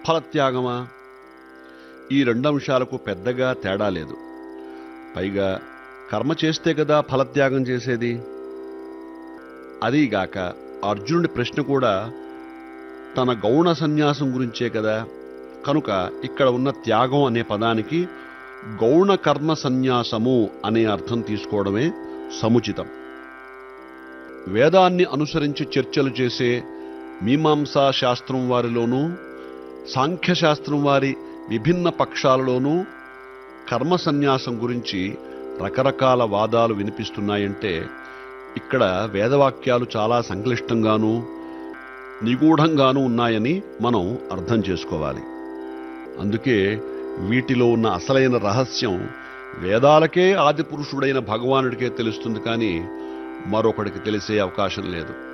ఫలత్యాగమా ఈ రెండు అంశాలకు పెద్దగా తేడా లేదు పైగా కర్మ చేస్తే కదా ఫలత్యాగం చేసేది అదీగాక అర్జునుడి ప్రశ్న కూడా తన గౌణ సన్యాసం గురించే కదా కనుక ఇక్కడ ఉన్న త్యాగం అనే పదానికి గౌణ కర్మ సన్యాసము అనే అర్థం తీసుకోవడమే సముచితం వేదాన్ని అనుసరించి చర్చలు చేసే మీమాంసా శాస్త్రం వారిలోనూ సాంఖ్యశాస్త్రం వారి విభిన్న పక్షాలలోనూ కర్మ సన్యాసం గురించి రకరకాల వాదాలు వినిపిస్తున్నాయంటే ఇక్కడ వేదవాక్యాలు చాలా సంక్లిష్టంగానూ నిగూఢంగానూ ఉన్నాయని మనం అర్థం చేసుకోవాలి అందుకే వీటిలో ఉన్న అసలైన రహస్యం వేదాలకే ఆదిపురుషుడైన భగవానుడికే తెలుస్తుంది కానీ మరొకడికి తెలిసే అవకాశం లేదు